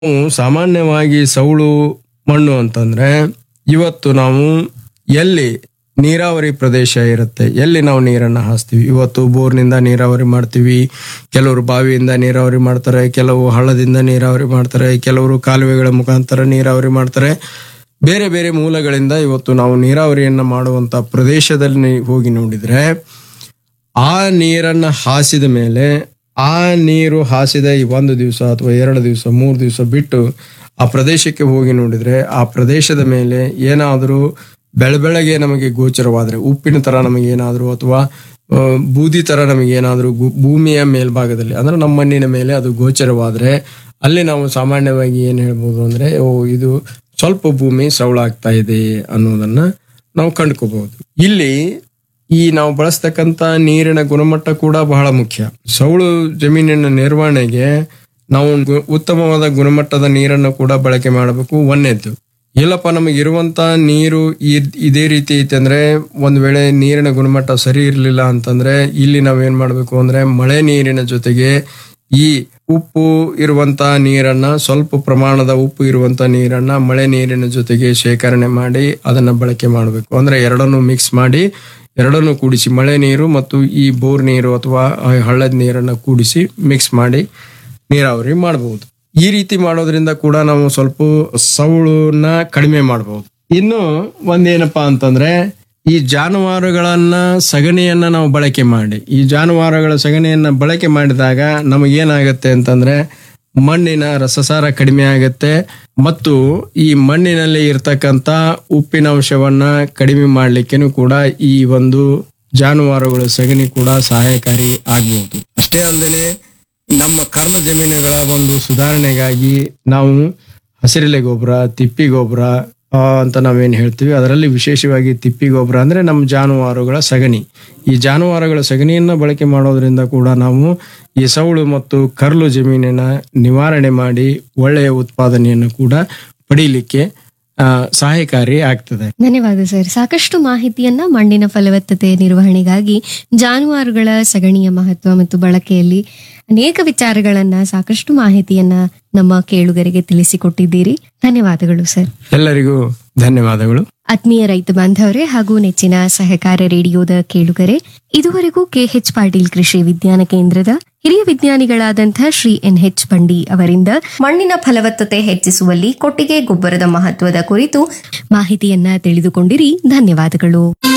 ನಾವು ಸಾಮಾನ್ಯವಾಗಿ ಸೌಳು ಮಣ್ಣು ಅಂತಂದ್ರೆ ಇವತ್ತು ನಾವು ಎಲ್ಲಿ ನೀರಾವರಿ ಪ್ರದೇಶ ಇರುತ್ತೆ ಎಲ್ಲಿ ನಾವು ನೀರನ್ನ ಹಾಸ್ತೀವಿ ಇವತ್ತು ಬೋರ್ನಿಂದ ನೀರಾವರಿ ಮಾಡ್ತೀವಿ ಕೆಲವರು ಬಾವಿಯಿಂದ ನೀರಾವರಿ ಮಾಡ್ತಾರೆ ಕೆಲವು ಹಳ್ಳದಿಂದ ನೀರಾವರಿ ಮಾಡ್ತಾರೆ ಕೆಲವರು ಕಾಲುವೆಗಳ ಮುಖಾಂತರ ನೀರಾವರಿ ಮಾಡ್ತಾರೆ ಬೇರೆ ಬೇರೆ ಮೂಲಗಳಿಂದ ಇವತ್ತು ನಾವು ನೀರಾವರಿಯನ್ನ ಮಾಡುವಂತ ಪ್ರದೇಶದಲ್ಲಿ ಹೋಗಿ ನೋಡಿದ್ರೆ ಆ ನೀರನ್ನ ಹಾಸಿದ ಮೇಲೆ ಆ ನೀರು ಹಾಸಿದ ಈ ಒಂದು ದಿವಸ ಅಥವಾ ಎರಡು ದಿವಸ ಮೂರು ದಿವಸ ಬಿಟ್ಟು ಆ ಪ್ರದೇಶಕ್ಕೆ ಹೋಗಿ ನೋಡಿದ್ರೆ ಆ ಪ್ರದೇಶದ ಮೇಲೆ ಏನಾದರೂ ಬೆಳಬೆಳಗ್ಗೆ ನಮಗೆ ಗೋಚರವಾದ್ರೆ ಉಪ್ಪಿನ ತರ ನಮಗೆ ಏನಾದರೂ ಅಥವಾ ಆ, ಬೂದಿ ತರ ನಮಗೆ ಏನಾದರೂ ಭೂಮಿಯ ಮೇಲ್ಭಾಗದಲ್ಲಿ ಅಂದ್ರೆ ನಮ್ಮ ಮಣ್ಣಿನ ಮೇಲೆ ಅದು ಗೋಚರವಾದ್ರೆ ಅಲ್ಲಿ ನಾವು ಸಾಮಾನ್ಯವಾಗಿ ಏನ್ ಹೇಳ್ಬೋದು ಅಂದ್ರೆ ಓ ಇದು ಸ್ವಲ್ಪ ಭೂಮಿ ಸವಳಾಗ್ತಾ ಇದೆ ಅನ್ನೋದನ್ನ ನಾವು ಕಂಡ್ಕೋಬಹುದು ಇಲ್ಲಿ ಈ ನಾವು ಬಳಸ್ತಕ್ಕಂತ ನೀರಿನ ಗುಣಮಟ್ಟ ಕೂಡ ಬಹಳ ಮುಖ್ಯ ಸೌಳು ಜಮೀನಿನ ನಿರ್ವಹಣೆಗೆ ನಾವು ಗು- ಉತ್ತಮವಾದ ಗುಣಮಟ್ಟದ ನೀರನ್ನು ಕೂಡ ಬಳಕೆ ಮಾಡಬೇಕು ಒಂದನೇದ್ದು ಇಲ್ಲಪ್ಪ ನಮಗೆ ಇರುವಂತ ನೀರು ಇದ್- ಇದೇ ರೀತಿ ಐತೆ ಅಂದ್ರೆ ಒಂದ್ ವೇಳೆ ನೀರಿನ ಗುಣಮಟ್ಟ ಸರಿ ಇರಲಿಲ್ಲ ಅಂತಂದ್ರೆ ಇಲ್ಲಿ ನಾವೇನ್ ಮಾಡ್ಬೇಕು ಅಂದ್ರೆ ಮಳೆ ನೀರಿನ ಜೊತೆಗೆ ಈ ಉಪ್ಪು ಇರುವಂತ ನೀರನ್ನ ಸ್ವಲ್ಪ ಪ್ರಮಾಣದ ಉಪ್ಪು ಇರುವಂತ ನೀರನ್ನ ಮಳೆ ನೀರಿನ ಜೊತೆಗೆ ಶೇಖರಣೆ ಮಾಡಿ ಅದನ್ನ ಬಳಕೆ ಮಾಡಬೇಕು ಅಂದ್ರೆ ಎರಡನ್ನು ಮಿಕ್ಸ್ ಮಾಡಿ ಎರಡನ್ನು ಕೂಡಿಸಿ ಮಳೆ ನೀರು ಮತ್ತು ಈ ಬೋರ್ ನೀರು ಅಥವಾ ಹಳ್ಳದ ನೀರನ್ನ ಕೂಡಿಸಿ ಮಿಕ್ಸ್ ಮಾಡಿ ನೀರಾವರಿ ಮಾಡಬಹುದು ಈ ರೀತಿ ಮಾಡೋದ್ರಿಂದ ಕೂಡ ನಾವು ಸ್ವಲ್ಪ ಸೌಳನ್ನ ಕಡಿಮೆ ಮಾಡಬಹುದು ಇನ್ನು ಒಂದೇನಪ್ಪಾ ಅಂತಂದ್ರೆ ಈ ಜಾನುವಾರುಗಳನ್ನ ಸಗಣಿಯನ್ನ ನಾವು ಬಳಕೆ ಮಾಡಿ ಈ ಜಾನುವಾರುಗಳ ಸಗಣಿಯನ್ನ ಬಳಕೆ ಮಾಡಿದಾಗ ನಮಗೇನಾಗತ್ತೆ ಅಂತಂದ್ರೆ ಮಣ್ಣಿನ ರಸಸಾರ ಕಡಿಮೆ ಆಗತ್ತೆ ಮತ್ತು ಈ ಮಣ್ಣಿನಲ್ಲಿ ಇರ್ತಕ್ಕಂತ ಉಪ್ಪಿನ ಅಂಶವನ್ನ ಕಡಿಮೆ ಮಾಡ್ಲಿಕ್ಕೇನು ಕೂಡ ಈ ಒಂದು ಜಾನುವಾರುಗಳ ಸಗಣಿ ಕೂಡ ಸಹಾಯಕಾರಿ ಆಗ್ಬಹುದು ಅಷ್ಟೇ ಅಲ್ಲದೆ ನಮ್ಮ ಕರ್ಮ ಜಮೀನುಗಳ ಒಂದು ಸುಧಾರಣೆಗಾಗಿ ನಾವು ಹಸಿರೆಲೆ ಗೊಬ್ಬರ ತಿಪ್ಪಿ ಗೊಬ್ಬರ ಆ, ಅಂತ ನಾವೇನ್ ಹೇಳ್ತೀವಿ ಅದರಲ್ಲಿ ವಿಶೇಷವಾಗಿ ತಿಪ್ಪಿ ಗೊಬ್ಬರ ಅಂದ್ರೆ ನಮ್ಮ ಜಾನುವಾರುಗಳ ಸಗಣಿ ಈ ಜಾನುವಾರುಗಳ ಸಗಣಿಯನ್ನ ಬಳಕೆ ಮಾಡೋದ್ರಿಂದ ಕೂಡ ನಾವು ಈ ಸೌಳು ಮತ್ತು ಕರ್ಲು ಜಮೀನಿನ ನಿವಾರಣೆ ಮಾಡಿ ಒಳ್ಳೆಯ ಉತ್ಪಾದನೆಯನ್ನು ಕೂಡ ಪಡೀಲಿಕ್ಕೆ ಆ, ಸಹಾಯಕಾರಿ ಆಗ್ತದೆ ಧನ್ಯವಾದ ಸರ್ ಸಾಕಷ್ಟು ಮಾಹಿತಿಯನ್ನ ಮಣ್ಣಿನ ಫಲವತ್ತತೆ ನಿರ್ವಹಣೆಗಾಗಿ ಜಾನುವಾರುಗಳ ಸಗಣಿಯ ಮಹತ್ವ ಮತ್ತು ಬಳಕೆಯಲ್ಲಿ ಅನೇಕ ವಿಚಾರಗಳನ್ನ ಸಾಕಷ್ಟು ಮಾಹಿತಿಯನ್ನ ನಮ್ಮ ಕೇಳುಗರಿಗೆ ತಿಳಿಸಿಕೊಟ್ಟಿದ್ದೀರಿ ಧನ್ಯವಾದಗಳು ಸರ್ ಎಲ್ಲರಿಗೂ ಧನ್ಯವಾದಗಳು ಆತ್ಮೀಯ ರೈತ ಬಾಂಧವರೇ ಹಾಗೂ ನೆಚ್ಚಿನ ಸಹಕಾರ ರೇಡಿಯೋದ ಕೇಳುಗರೆ ಇದುವರೆಗೂ ಕೆಎಚ್ ಪಾಟೀಲ್ ಕೃಷಿ ವಿಜ್ಞಾನ ಕೇಂದ್ರದ ಹಿರಿಯ ವಿಜ್ಞಾನಿಗಳಾದಂಥ ಶ್ರೀ ಎನ್ ಎಚ್ ಬಂಡಿ ಅವರಿಂದ ಮಣ್ಣಿನ ಫಲವತ್ತತೆ ಹೆಚ್ಚಿಸುವಲ್ಲಿ ಕೊಟ್ಟಿಗೆ ಗೊಬ್ಬರದ ಮಹತ್ವದ ಕುರಿತು ಮಾಹಿತಿಯನ್ನ ತಿಳಿದುಕೊಂಡಿರಿ ಧನ್ಯವಾದಗಳು